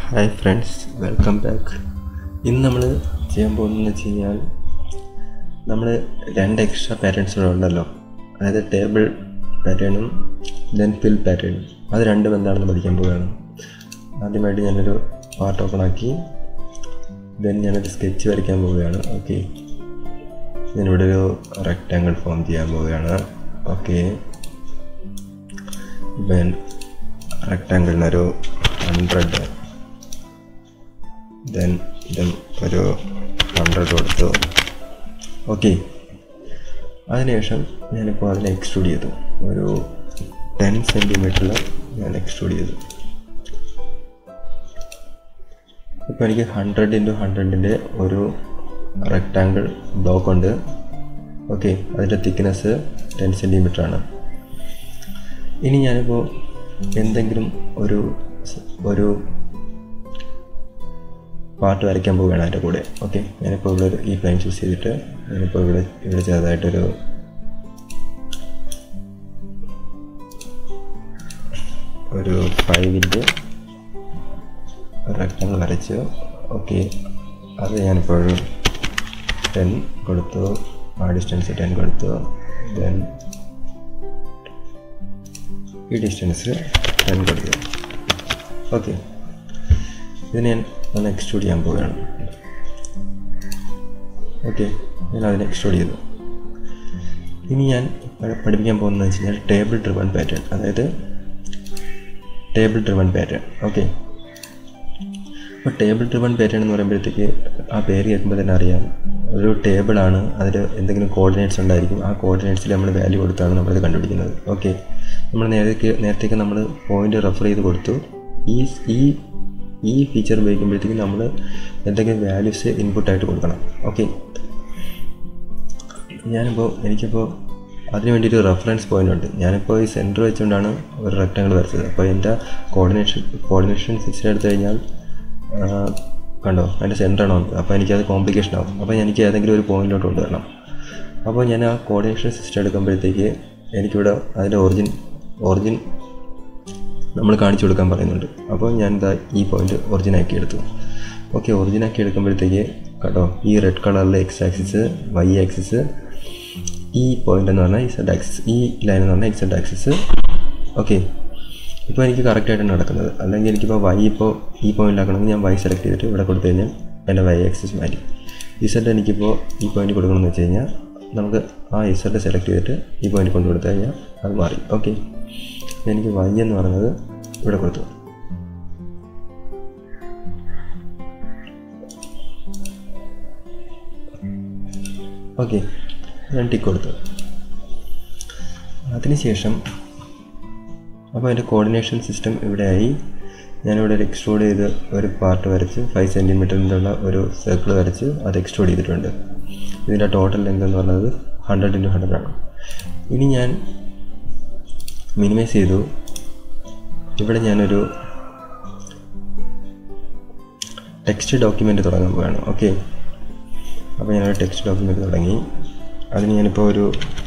hi friends welcome back ഇന്ന് നമ്മൾ ചെയ്യാൻ പോകുന്നതെന്ന് വെച്ച് കഴിഞ്ഞാൽ നമ്മൾ രണ്ട് എക്സ്ട്രാ പാറ്റേൺസ് കൂടെ ഉണ്ടല്ലോ അതായത് ടേബിൾ പാറ്റേണും ദെൻ ഫിൽ പാറ്റേണും അത് രണ്ടും എന്താണെന്ന് പഠിക്കാൻ പോവുകയാണ് ആദ്യമായിട്ട് ഞാനൊരു പാർട്ട് ഓപ്പൺ ആക്കി ദെൻ ഞാനൊരു സ്കെച്ച് വരയ്ക്കാൻ പോവുകയാണ് ഓക്കെ ഞാനിവിടെ ഒരു റെക്റ്റാങ്കിൾ ഫോം ചെയ്യാൻ പോവുകയാണ് ഓക്കെ ദെൻ റെക്റ്റാങ്കിളിനൊരു ഹൺഡ്രഡ് ദെൻ ഇതും ഒരു ഹൺഡ്രഡ് കൊടുത്തു ഓക്കെ അതിനുശേഷം ഞാനിപ്പോൾ അതിനെ എക്സ്ട്രൂഡ് ചെയ്തു ഒരു ടെൻ സെൻറ്റിമീറ്ററിൽ ഞാൻ എക്സ്ട്രൂഡ് ചെയ്തു ഇപ്പോൾ എനിക്ക് ഹൺഡ്രഡ് ഇൻറ്റു ഹൺഡ്രഡിൻ്റെ ഒരു റെക്റ്റാങ്കിൾ ബ്ലോക്ക് ഉണ്ട് ഓക്കെ അതിൻ്റെ തിക്നെസ് ടെൻ സെൻറ്റിമീറ്റർ ആണ് ഇനി ഞാനിപ്പോൾ എന്തെങ്കിലും ഒരു സ്- ഒരു പാർട്ട് വരയ്ക്കാൻ പോവുകയാണ് അതിൻ്റെ കൂടെ ഓക്കെ ഞാനിപ്പോൾ ഇവിടെ ഒരു ഈ പ്ലെയിൻ ചൂസ് ചെയ്തിട്ട് ഞാനിപ്പോൾ ഇവിടെ ഇവിടെ ചെറുതായിട്ടൊരു ഒരു ഫൈവിൻ്റെ റെക്റ്റാങ്കിൾ വരച്ചു ഓക്കെ അത് ഞാനിപ്പോൾ ഒരു ടെൻ കൊടുത്തു ആ ഡിസ്റ്റൻസ് ടെൻ കൊടുത്തു ദെൻ ഈ ഡിസ്റ്റൻസ് ടെൻ കൊടുത്തു ഓക്കെ ഇത് ഞാൻ ഒന്ന് എക്സ്ട്രൂഡ് ചെയ്യാൻ പോവുകയാണ് ഓക്കെ ഞാൻ അതിനെ എക്സ്ട്രൂഡ് ചെയ്തു ഇനി ഞാൻ പഠി- പഠിപ്പിക്കാൻ പോകുന്നത് വെച്ച് കഴിഞ്ഞാൽ ടേബിൾ ഡ്രിവൺ പാറ്റേൺ അതായത് ടേബിൾ ഡ്രിവൺ പാറ്റേൺ ഓക്കെ അപ്പോൾ ടേബിൾ ഡ്രിവൺ പാറ്റേൺ എന്ന് പറയുമ്പോഴത്തേക്ക് ആ പേര് കേൾക്കുമ്പോൾ തന്നെ അറിയാം ഒരു ടേബിളാണ് അതിൽ എന്തെങ്കിലും കോർഡിനേറ്റ്സ് ഉണ്ടായിരിക്കും ആ കോർഡിനേറ്റ്സിൽ നമ്മൾ വാല്യൂ കൊടുത്താണ് നമ്മളിത് കണ്ടുപിടിക്കുന്നത് ഓക്കെ നമ്മൾ നേരത്തെ നേരത്തേക്ക് നമ്മൾ പോയിന്റ് റെഫർ ചെയ്ത് കൊടുത്തു ഈ ഈ ഈ ഫീച്ചർ ഉപയോഗിക്കുമ്പോഴത്തേക്ക് നമ്മൾ എന്തെങ്കിലും വാല്യൂസ് ഇൻപുട്ടായിട്ട് കൊടുക്കണം ഓക്കെ ഞാനിപ്പോൾ എനിക്കിപ്പോൾ അതിന് വേണ്ടിയിട്ട് റെഫറൻസ് പോയിന്റ് ഉണ്ട് ഞാനിപ്പോൾ ഈ സെൻറ്റർ വെച്ചുകൊണ്ടാണ് ഒരു റെക്റ്റാങ്കിൾ വരച്ചത് അപ്പോൾ എൻ്റെ കോർഡിനേഷൻ കോർഡിനേഷൻ സിസ്റ്റം എടുത്തു കഴിഞ്ഞാൽ ആ, കണ്ടോ അതിൻ്റെ സെൻറ്ററാണ് വന്നത് അപ്പോൾ എനിക്കത് കോംപ്ലിക്കേഷൻ ആവും അപ്പോൾ എനിക്ക് ഏതെങ്കിലും ഒരു പോയിന്റിലോട്ട് കൊണ്ടുവരണം അപ്പോൾ ഞാൻ ആ കോർഡിനേഷൻ സിസ്റ്റം എടുക്കുമ്പോഴത്തേക്ക് എനിക്കിവിടെ അതിൻ്റെ ഒറിജിൻ ഒറിജിൻ നമ്മൾ കാണിച്ചു കൊടുക്കാൻ പറയുന്നുണ്ട് അപ്പോൾ ഞാൻ ഇതാ ഈ പോയിന്റ് ഒറിജിൻ ആക്കി എടുത്തു ഓക്കെ ഒറിജിൻ ആക്കി എടുക്കുമ്പോഴത്തേക്ക് കേട്ടോ ഈ റെഡ് കളറിലെ എക്സ് ആക്സിസ് വൈ ആക്സിസ് ഈ പോയിന്റ് എന്ന് പറഞ്ഞാൽ ഇസഡ് ആക്സിസ് ഈ ലൈൻ എന്ന് പറഞ്ഞാൽ ഇസഡ് ആക്സിസ് ഓക്കെ ഇപ്പോൾ എനിക്ക് കറക്റ്റായിട്ടാണ് നടക്കുന്നത് അല്ലെങ്കിൽ എനിക്കിപ്പോൾ വൈ ഇപ്പോൾ ഈ പോയിന്റിലാക്കണമെങ്കിൽ ഞാൻ വൈ സെലക്ട് ചെയ്തിട്ട് ഇവിടെ കൊടുത്തു കഴിഞ്ഞാൽ എൻ്റെ വൈ ആക്സിസ് മാറ്റി ഇസഡ് എനിക്കിപ്പോൾ ഈ പോയിന്റ് കൊടുക്കണമെന്ന് വെച്ച് കഴിഞ്ഞാൽ നമുക്ക് ആ ഇസഡ് സെലക്ട് ചെയ്തിട്ട് ഈ പോയിന്റ് കൊണ്ട് കൊടുത്തു കഴിഞ്ഞാൽ അത് മാറി ഓക്കെ എനിക്ക് വൈ എന്ന് പറയുന്നത് ഇവിടെ കൊടുത്തു ഓക്കെ ഞാൻ ടിക്ക് കൊടുത്തു അതിനുശേഷം അപ്പോൾ എൻ്റെ കോർഡിനേഷൻ സിസ്റ്റം ഇവിടെയായി ഞാനിവിടെ ഒരു എക്സ്ട്രൂഡ് ചെയ്ത് ഒരു പാർട്ട് വരച്ച് ഫൈവ് സെൻറ്റിമീറ്ററിനുള്ള ഒരു സർക്കിൾ വരച്ച് അത് എക്സ്ട്രൂഡ് ചെയ്തിട്ടുണ്ട് ഇതിൻ്റെ ടോട്ടൽ ലെങ്ത് എന്ന് പറയുന്നത് ഹൺഡ്രഡ് ഇൻറ്റു ഹൺഡ്രഡ് ആണ് ഇനി ഞാൻ മിനിമൈസ് ചെയ്തു ഇവിടെ ഞാനൊരു ടെക്സ്റ്റ് ഡോക്യുമെൻ്റ് തുടങ്ങാൻ പോവുകയാണ് ഓക്കെ അപ്പോൾ ഞാനൊരു ടെക്സ്റ്റ് ഡോക്യുമെൻ്റ് തുടങ്ങി അതിന് ഞാനിപ്പോൾ ഒരു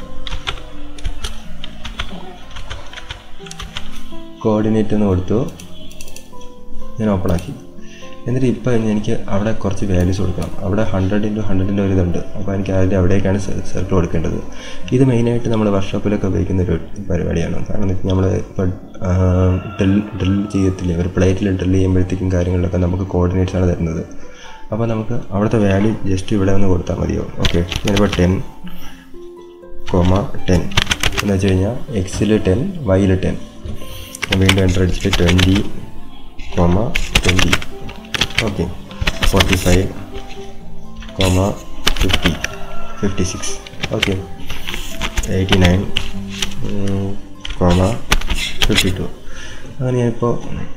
കോർഡിനേറ്റ് എന്ന് കൊടുത്തു ഞാൻ ഓപ്പൺ ആക്കി എന്നിട്ട് ഇപ്പോൾ എനിക്ക് അവിടെ കുറച്ച് വാല്യൂസ് കൊടുക്കണം അവിടെ ഹൺഡ്രഡ് ഇൻറ്റു ഹൺഡ്രഡിൻ്റെ ഒരു ഇതുണ്ട് അപ്പോൾ എനിക്ക് അതിൻ്റെ അവിടേക്കാണ് സർക്കിൾ കൊടുക്കേണ്ടത് ഇത് മെയിനായിട്ട് നമ്മൾ വർക്ക്ഷോപ്പിലൊക്കെ ഉപയോഗിക്കുന്ന ഒരു പരിപാടിയാണ് കാരണം എന്ന് വെച്ചാൽ നമ്മൾ ഇപ്പോൾ ഡ്രിൽ ഡ്രിൽ ചെയ്യത്തില്ലേ ഒരു പ്ലേറ്റിൽ ഡ്രിൽ ചെയ്യുമ്പോഴത്തേക്കും കാര്യങ്ങളിലൊക്കെ നമുക്ക് കോർഡിനേറ്റ്സ് ആണ് തരുന്നത് അപ്പോൾ നമുക്ക് അവിടുത്തെ വാല്യൂ ജസ്റ്റ് ഇവിടെ ഒന്ന് കൊടുത്താൽ മതിയോ ഓക്കെ ഞാനിപ്പോൾ ടെൻ കോമ ടെൻ എന്ന് വെച്ച് കഴിഞ്ഞാൽ എക്സിൽ ടെൻ വൈയിൽ ടെൻ വീണ്ടും എൻ്റർ അടിച്ചിട്ട് twenty comma twenty okay forty five comma fifty fifty six okay eighty nine comma fifty two അങ്ങനെ ഞാനിപ്പോൾ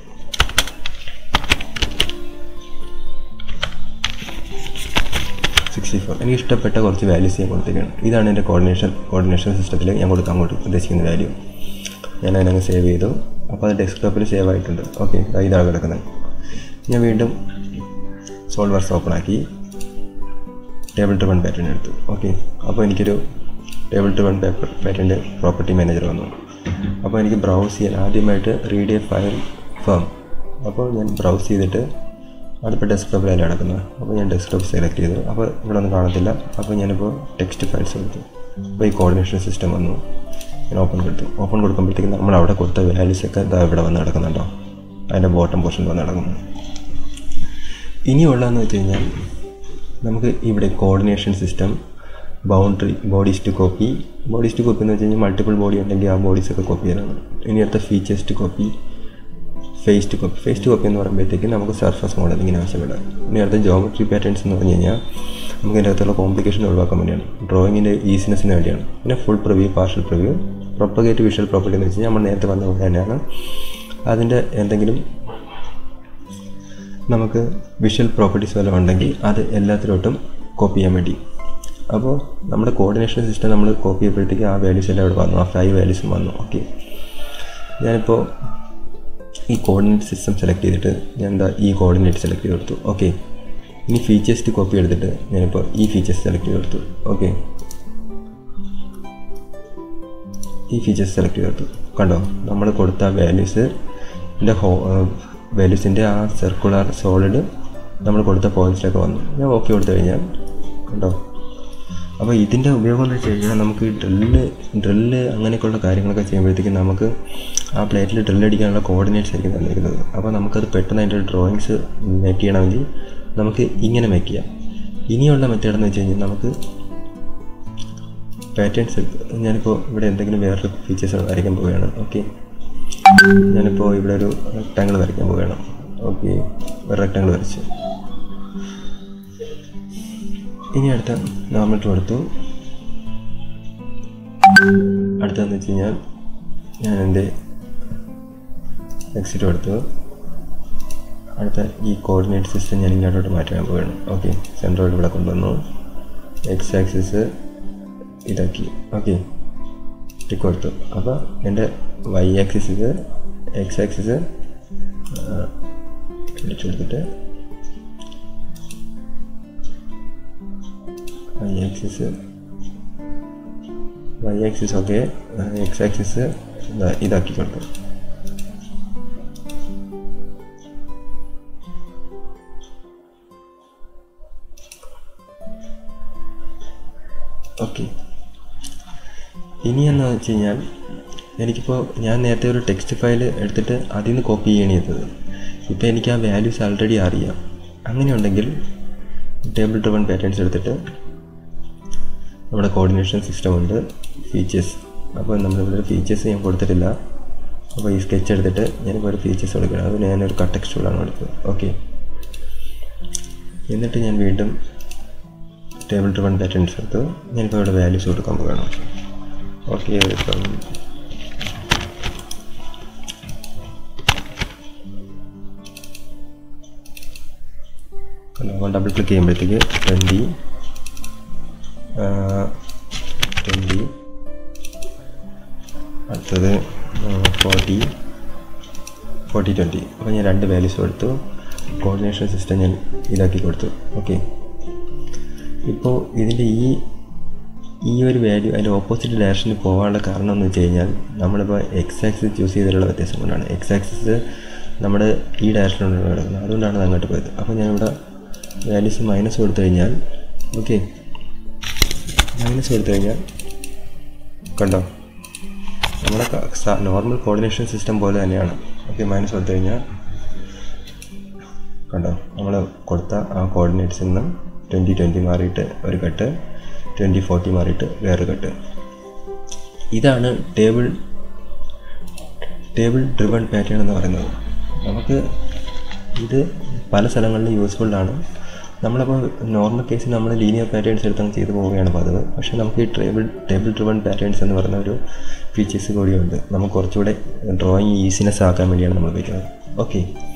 സിക്സ്റ്റി ഫോർ എനിക്ക് ഇഷ്ടപ്പെട്ട കുറച്ച് വാല്യൂസ് ഞാൻ കൊടുത്തേക്കാണ് ഇതാണ് എൻ്റെ കോർഡിനേഷൻ കോർഡിനേഷൻ സിസ്റ്റത്തിൽ ഞാൻ കൊടുക്കാൻ അങ്ങോട്ട് ഉദ്ദേശിക്കുന്ന വാല്യൂ ഞാൻ അതിനങ്ങ് സേവ് ചെയ്തു അപ്പോൾ അത് ഡെസ്ക്ടോപ്പിൽ സേവ് ആയിട്ടുണ്ട് ഓക്കെ ഇതാണ് കിടക്കുന്നത് ഞാൻ വീണ്ടും സോൾവർസ് ഓപ്പൺ ആക്കി ടേബിൾ ട്രിവൺ പാറ്റേൺ എടുത്തു ഓക്കെ അപ്പോൾ എനിക്കൊരു ടേബിൾ ട്രിവൺ പേപ്പർ പാറ്റേണിൻ്റെ പ്രോപ്പർട്ടി മാനേജർ വന്നു അപ്പോൾ എനിക്ക് ബ്രൗസ് ചെയ്യാൻ ആദ്യമായിട്ട് റീഡ് എ ഫയൽ ഫേം അപ്പോൾ ഞാൻ ബ്രൗസ് ചെയ്തിട്ട് അതിപ്പോൾ ഡെസ്ക്ടോപ്പിലല്ല കിടക്കുന്നത് അപ്പോൾ ഞാൻ ഡെസ്ക്ടോപ്പ് സെലക്ട് ചെയ്തു അപ്പോൾ ഇവിടെ ഒന്നും കാണത്തില്ല അപ്പോൾ ഞാനിപ്പോൾ ടെക്സ്റ്റ് ഫയൽസ് കൊടുത്തു അപ്പോൾ ഈ കോർഡിനേഷൻ സിസ്റ്റം വന്നു ഞാൻ ഓപ്പൺ കൊടുത്തു ഓപ്പൺ കൊടുക്കുമ്പോഴത്തേക്കും നമ്മൾ അവിടെ കൊടുത്ത വാല്യൂസ് ഒക്കെ ഇതാ ഇവിടെ വന്ന് കിടക്കുന്നുണ്ടോ അതിൻ്റെ ബോട്ടം പോർഷനിൽ വന്ന് കിടക്കുന്നു ഇനിയുള്ളതെന്ന് വെച്ച് കഴിഞ്ഞാൽ നമുക്ക് ഇവിടെ coordination system boundary bodies to copy bodies to copy എന്ന് വെച്ച് കഴിഞ്ഞാൽ മൾട്ടിപ്പിൾ ബോഡി ഉണ്ടെങ്കിൽ ആ ബോഡീസ് ഒക്കെ കോപ്പി ചെയ്യണം ഇനി അടുത്ത features to copy face to copy face to copy എന്ന് പറയുമ്പോഴത്തേക്ക് നമുക്ക് സർഫസ് മോഡലിങ്ങിന് ആവശ്യമില്ല ഇനി അടുത്ത ജോമെട്രി പാറ്റേൺസ് എന്ന് പറഞ്ഞു കഴിഞ്ഞാൽ നമുക്ക് ഇതിൻ്റെ അകത്തുള്ള കോംപ്ലിക്കേഷൻ ഒഴിവാക്കാൻ വേണ്ടിയാണ് ഡ്രോയിങ്ങിൻ്റെ ഈസിനെസ്സിന് വേണ്ടിയാണ് പിന്നെ full preview partial preview propagate visual property എന്ന് വെച്ച് കഴിഞ്ഞാൽ നമ്മൾ നേരത്തെ വന്ന പോലെ തന്നെയാണ് അതിൻ്റെ എന്തെങ്കിലും നമുക്ക് വിഷ്വൽ പ്രോപ്പർട്ടീസ് വല്ലതും ഉണ്ടെങ്കിൽ അത് എല്ലാത്തിലോട്ടും കോപ്പി ചെയ്യാൻ വേണ്ടി അപ്പോൾ നമ്മുടെ കോർഡിനേഷൻ സിസ്റ്റം നമ്മൾ കോപ്പി ചെയ്യുമ്പോഴത്തേക്ക് ആ വാല്യൂസ് എല്ലാം ഇവിടെ വന്നു ആ ഫൈവ് വാല്യൂസും വന്നു ഓക്കെ ഞാനിപ്പോൾ ഈ കോർഡിനേറ്റ് സിസ്റ്റം സെലക്ട് ചെയ്തിട്ട് ഞാൻ എന്താ ഈ കോർഡിനേറ്റ് സെലക്ട് ചെയ്ത് കൊടുത്തു ഓക്കെ ഇനി ഫീച്ചേഴ്സ് കോപ്പി എടുത്തിട്ട് ഞാനിപ്പോൾ ഈ ഫീച്ചേഴ്സ് സെലക്ട് ചെയ്ത് കൊടുത്തു ഓക്കെ ഈ ഫീച്ചേഴ്സ് സെലക്ട് ചെയ്ത് കൊടുത്തു കണ്ടോ നമ്മൾ കൊടുത്ത വാല്യൂസ് എൻ്റെ ഹോ വാല്യൂസിൻ്റെ ആ സർക്കുലർ സോളിഡ് നമ്മൾ കൊടുത്ത പോയിൻറ്റ്സിലൊക്കെ വന്നു ഞാൻ ഓക്കെ കൊടുത്തു കഴിഞ്ഞാൽ കണ്ടോ അപ്പോൾ ഇതിൻ്റെ ഉപയോഗം എന്ന് വെച്ച് കഴിഞ്ഞാൽ നമുക്ക് ഡ്രില്ല് ഡ്രില്ല് അങ്ങനെയൊക്കെയുള്ള കാര്യങ്ങളൊക്കെ ചെയ്യുമ്പോഴത്തേക്കും നമുക്ക് ആ പ്ലേറ്റിൽ ഡ്രില്ല് അടിക്കാനുള്ള കോർഡിനേറ്റ്സ് ആയിരിക്കും തന്നിരിക്കുന്നത് അപ്പോൾ നമുക്കത് പെട്ടെന്ന് അതിൻ്റെ ഡ്രോയിങ്സ് മേക്ക് ചെയ്യണമെങ്കിൽ നമുക്ക് ഇങ്ങനെ മേക്ക് ചെയ്യാം ഇനിയുള്ള മെത്തേഡ് എന്ന് വെച്ച് കഴിഞ്ഞാൽ നമുക്ക് പാറ്റേൺസ് ഞാനിപ്പോൾ ഇവിടെ എന്തെങ്കിലും വേറൊരു ഫീച്ചേഴ്സ് വരയ്ക്കാൻ പോവുകയാണ് ഓക്കെ ഞാനിപ്പോൾ ഇവിടെ ഒരു റെക്റ്റാങ്കിൾ വരയ്ക്കാൻ പോവുകയാണ് ഓക്കെ ഒരു റെക്റ്റാങ്കിൾ വരച്ച് ഇനി അടുത്ത നോർമൽ ടു എടുത്തു അടുത്തതെന്ന് വെച്ച് കഴിഞ്ഞാൽ ഞാൻ എൻ്റെ എക്സിറ്റ് എടുത്തു അടുത്ത ഈ കോർഡിനേറ്റ് സിസ്റ്റം ഞാൻ ഇങ്ങോട്ടോട്ട് മാറ്റാൻ പോവുകയാണ് ഓക്കെ സെൻട്രോയിഡ് ഇവിടെ കൊണ്ടുവന്നു എക്സ് ആക്സിസ് ഇതാക്കി ഓക്കെ ടിക്ക് കൊടുത്തു അപ്പോൾ എൻ്റെ വൈ ആക്സിസ് ഇത് എക്സ് ആക്സിസ് വിളിച്ചു കൊടുത്തിട്ട് Y axis Y axis okay X axis ഇതാക്കി കൊടുത്തു ഓക്കെ ഇനി എന്താണെന്ന് വെച്ച് കഴിഞ്ഞാൽ എനിക്കിപ്പോൾ ഞാൻ നേരത്തെ ഒരു ടെക്സ്റ്റ് ഫയൽ എടുത്തിട്ട് അതിൽ നിന്ന് കോപ്പി ചെയ്യണ ചെയ്തത് ഇപ്പോൾ എനിക്ക് ആ വാല്യൂസ് ആൾറെഡി അറിയാം അങ്ങനെയുണ്ടെങ്കിൽ ടേബിൾ ഡ്രിവൺ പാറ്റേൺസ് എടുത്തിട്ട് നമ്മുടെ കോർഡിനേഷൻ സിസ്റ്റം ഉണ്ട് ഫീച്ചേഴ്സ് അപ്പോൾ നമ്മളിവിടെ ഒരു ഫീച്ചേഴ്സ് ഞാൻ കൊടുത്തിട്ടില്ല അപ്പോൾ ഈ സ്കെച്ച് എടുത്തിട്ട് ഞാനിപ്പോൾ ഒരു ഫീച്ചേഴ്സ് കൊടുക്കണം അതിന് ഞാനൊരു കട്ടക്സ് ടൂളാണ് കൊടുത്തത് ഓക്കെ എന്നിട്ട് ഞാൻ വീണ്ടും ടേബിൾ ഡ്രിവൺ പാറ്റേൺസ് എടുത്ത് ഞാനിപ്പോൾ ഇവിടെ വാല്യൂസ് കൊടുക്കാൻ പോകണം ഓക്കെ ഇപ്പം നമ്മൾ ഡബിൾ ക്ലിക്ക് ചെയ്യുമ്പോഴത്തേക്ക് ട്വൻറ്റി ട്വൻറ്റി അടുത്തത് ഫോർട്ടി ഫോർട്ടി ട്വൻറ്റി അപ്പോൾ ഞാൻ രണ്ട് വാല്യൂസ് കൊടുത്തു കോർഡിനേഷൻ സിസ്റ്റം ഞാൻ ഇതാക്കി കൊടുത്തു ഓക്കെ ഇപ്പോൾ ഇതിൻ്റെ ഈ ഈ ഒരു വാല്യൂ അതിൻ്റെ ഓപ്പോസിറ്റ് ഡയറക്ഷനിൽ പോകാനുള്ള കാരണം എന്ന് വെച്ച് കഴിഞ്ഞാൽ നമ്മളിപ്പോൾ എക്സ് ആക്സിസ് ചൂസ് ചെയ്തിട്ടുള്ള വ്യത്യാസം കൊണ്ടാണ് എക്സ് ആക്സിസ് നമ്മുടെ ഈ ഡയറക്ഷനിലാണ് കിടക്കുന്നത് അതുകൊണ്ടാണ് അത് അങ്ങോട്ട് പോയത് അപ്പോൾ ഞാനിവിടെ വാല്യൂസ് മൈനസ് കൊടുത്തു കഴിഞ്ഞാൽ ഓക്കെ മൈനസ് കൊടുത്തു കഴിഞ്ഞാൽ കണ്ടോ നമ്മുടെ നോർമൽ കോർഡിനേഷൻ സിസ്റ്റം പോലെ തന്നെയാണ് ഓക്കെ മൈനസ് കൊടുത്തു കഴിഞ്ഞാൽ കണ്ടോ നമ്മൾ കൊടുത്ത ആ കോർഡിനേറ്റ്സിൽ നിന്ന് ട്വൻറ്റി ട്വൻറ്റി മാറിയിട്ട് ഒരു കട്ട് ട്വൻറ്റി ഫോർട്ടി മാറിയിട്ട് വേറൊരു കട്ട് ഇതാണ് ടേബിൾ ടേബിൾ ഡ്രിവൺ പാറ്റേൺ എന്ന് പറയുന്നത് നമുക്ക് ഇത് പല സ്ഥലങ്ങളിലും യൂസ്ഫുള്ളാണ് നമ്മളപ്പോൾ നോർമൽ കേസിൽ നമ്മൾ ലീനിയർ പാറ്റേൺസ് എടുത്തങ്ങ് ചെയ്തു പോവുകയാണ് പതിവ് പക്ഷേ നമുക്ക് ഈ ടേബിൾ ടേബിൾ ഡ്രിവൺ പാറ്റേൺസ് എന്ന് പറയുന്ന ഒരു ഫീച്ചേഴ്സ് കൂടിയുണ്ട് നമുക്ക് കുറച്ചുകൂടെ ഡ്രോയിങ് ഈസിനെസ് ആക്കാൻ വേണ്ടിയാണ് നമ്മൾ ഉപയോഗിക്കുന്നത് ഓക്കെ